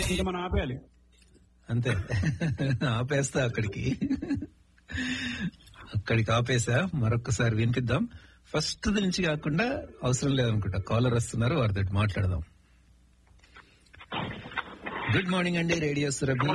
ఇంకా మనం ఆపేయాలి అంతే ఆపేస్తా అక్కడికి అక్కడికి ఆపేసా మరొకసారి వినిపిద్దాం ఫస్ట్ నుంచి కాకుండా అవసరం లేదనుకుంటా కాలర్ వస్తున్నారు వారితో మాట్లాడదాం గుడ్ మార్నింగ్ అండి radio Surabhi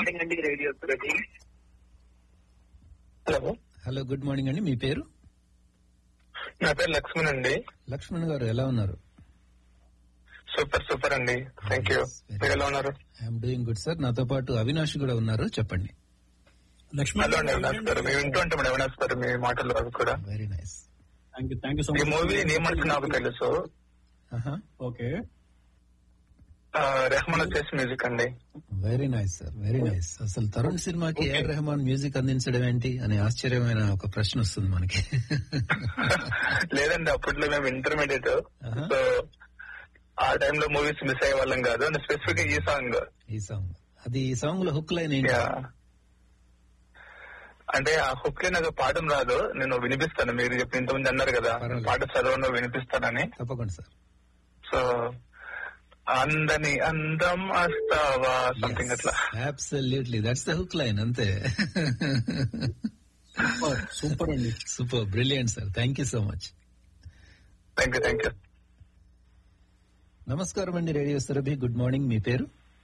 hello hello good morning అండి మీ పేరు నా పేరు లక్ష్మణ్ అండి లక్ష్మణ్ గారు ఎలా ఉన్నారు సూపర్ సూపర్ అండి థ్యాంక్ యూ మీరు ఎలా ఉన్నారు ఐఎమ్ డూయింగ్ గుడ్ సార్ నాతో పాటు అవినాష్ కూడా ఉన్నారు చెప్పండి లక్ష్మణ్ హలో అండి అవినాష్ గారు మేము వింటూ ఉంటాం అవినాష్ గారు మీ మాటలు అవి కూడా very nice thank you thank you so ఈ మచ్ మూవీ నీ మనసు నాకు తెలుసు ఓకే ఆ, రెహమాన్ వచ్చేసి మ్యూజిక్ అండి very nice sir very nice అసలు తరుణ్ సినిమాకి ఏఆర్ రెహమాన్ మ్యూజిక్ అందించడం ఏంటి అనే ఆశ్చర్యమైన ఒక ప్రశ్న వస్తుంది మనకి లేదండి అప్పట్లో మేము ఇంటర్మీడియట్ ఆహా. సో ఆ టైంలో మూవీస్ మిస్ అయ్యే వాళ్ళం కాదు అండ్ స్పెసిఫిక్ ఈ సాంగ్ ఈ సాంగ్ అది ఈ సాంగ్ లో హుక్ లైన్ ఏంటి యా. అంటే ఆ హుక్ నాకు పాఠం రాదు నేను వినిపిస్తాను మీరు చెప్పి ఇంతమంది అన్నారు కదా పర్వాలేదు. పాట చదవను వినిపిస్తానని తప్పకుండా సార్ సో అందని అందం వస్తావా సంథింగ్ అట్లా absolutely that's the hook line అంతే సూపర్ సూపర్ అండి super brilliant sir thank you so much thank you thank you నమస్కారం అండి రేడియో సురభి గుడ్ మార్నింగ్ మీ పేరు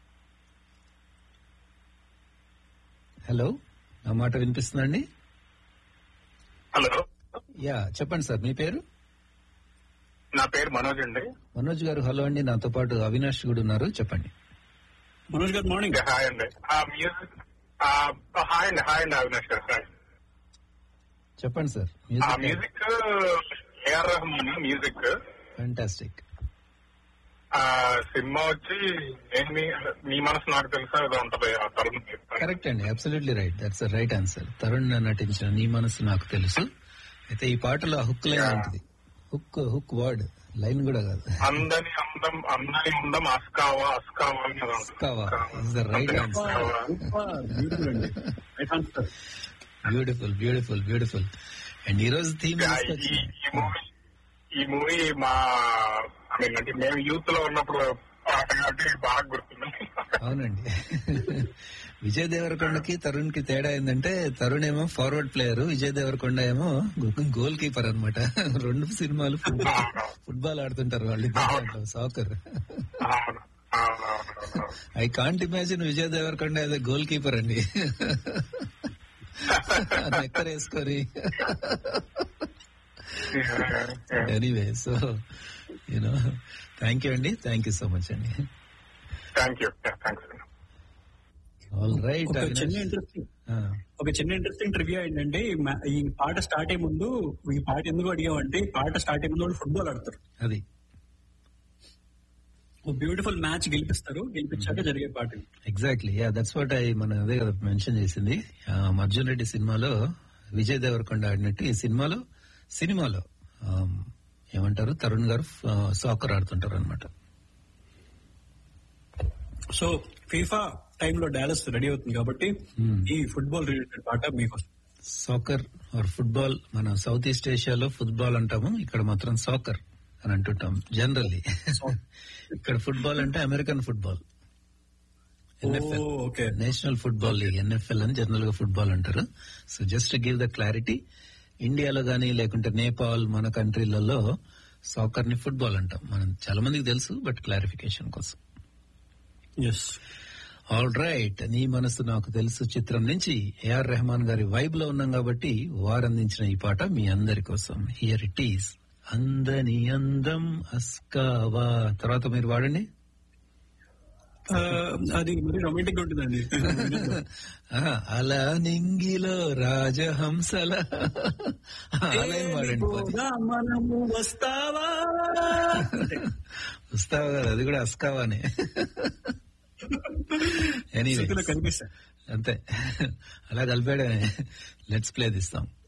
హలో నా మాట వినిపిస్తుందండి హలో యా చెప్పండి సార్ మీ పేరు నా పేరు మనోజ్ అండి మనోజ్ గారు హలో అండి నాతో పాటు అవినాష్ కూడా ఉన్నారు చెప్పండి మనోజ్ గారు మార్నింగ్ హాయ్ అండి ఆ మ్యూజిక్ హాయ్ అండి హాయ్ అండి అవినాష్ గారు హాయ్ చెప్పండి సార్ ఆ music music AR Rahman music fantastic ఆ సినిమా వచ్చి నేను మీ మీ మనసు నాకు తెలుసా ఏదో ఉంటది ఆ తరుణ్ కరెక్ట్ అండి absolutely right that's right answer Tarun నటించిన నీ మనసు నాకు తెలుసు అయితే ఈ పాటలో హుక్ లైన్ Yeah. ఉంటుంది హుక్ హుక్ వర్డ్ లైన్ కూడా కాదు అందని అందం అందని అందం అస్కావా అస్కావా అని ఏదో ఉంటది. అస్కావా is the right answer. Beautiful అండి right answer beautiful beautiful beautiful and ఈ రోజు థీమ్ యా, ఈ ఈ మూవీ ఈ మూవీ మా ఐ మీన్ అంటే మేము యూత్ లో ఉన్నప్పుడు పాట కాబట్టి బాగా గుర్తుంది అవునండి విజయ్ దేవరకొండకి తరుణ్ కి తేడా ఏంటంటే తరుణ్ ఏమో ఫార్వర్డ్ ప్లేయర్ విజయ్ దేవరకొండ ఏమో గోల్ కీపర్ అనమాట రెండు సినిమాలు ఫుట్బాల్ ఫుట్బాల్ ఆడుతుంటారు వాళ్ళు సాకర్ అవును, అవును, అవును, అవును. I can't imagine Vijay Deverakonda as goalkeeper అండి నెక్కర్ వేసుకొని anyway so you know thank you అండి థ్యాంక్ యూ సో మచ్ అండి thank you thanks all right ఒక చిన్న ఇంట్రెస్టింగ్ ఒక చిన్న ఇంట్రెస్టింగ్ ట్రివియా ఏంటంటే ఈ మా- ఈ పాట స్టార్ట్ అయ్యే ముందు ఈ పాట ఎందుకు అడిగామంటే ఈ పాట స్టార్ట్ అయ్యే ముందు వాళ్ళు ఫుట్బాల్ ఆడతారు అది బ్యూటిఫుల్ మ్యాచ్ గెలిపిస్తారు గెలిపించాక జరిగే పాట ఇది. Exactly yeah that's what I మన అదే కదా మెన్షన్ చేసింది ఆ, అర్జున్ రెడ్డి సినిమాలో విజయ్ దేవరకొండ ఆడినట్టు ఈ సినిమాలో సినిమాలో ఆ, ఏమంటారు తరుణ్ గారు సాకర్ ఆడుతుంటారు అనమాట సో ఫీఫా టైంలో డాలస్ రెడీ అవుతుంది కాబట్టి Hmm. ఈ ఫుట్బాల్ రిలేటెడ్ పాట మీకు సాకర్ ఆర్ ఫుట్బాల్ మన సౌత్ ఈస్ట్ ఏషియాలో ఫుట్బాల్ అంటాము ఇక్కడ మాత్రం సాకర్ అని అంటుంటాం జనరల్లీ ఇక్కడ ఫుట్బాల్ అంటే American football NFL okay national football league NFL అని జనరల్ గా ఫుట్బాల్ అంటారు so just give the clarity ఇండియాలో గానీ లేకుంటే నేపాల్ మన కంట్రీలలో సాకర్ ని ఫుట్బాల్ అంటాం మనం చాలా మందికి తెలుసు బట్ క్లారిఫికేషన్ కోసం yes all right Nee Manasu Naaku తెలుసు చిత్రం నుంచి ఏఆర్ రెహమాన్ గారి వైబ్ లో ఉన్నాం కాబట్టి వారు అందించిన ఈ పాట మీ అందరి కోసం హియర్ ఇట్ ఈస్ అందని అందం అస్కావా తర్వాత మీరు వాడండి అది మరి రొమాంటిక్ ఉంటుందండి ఆహా, అలా నింగిలో రాజహంసల అలా ఏం వాడండి పోనీ. పోదా మనము వస్తావా వస్తావా కదా అది కూడా అస్కావానే ఎనీవే స్థితిలో కనిపిస్తా అంతే అలా కలిపాడే లెట్స్ ప్లే దిస్తాం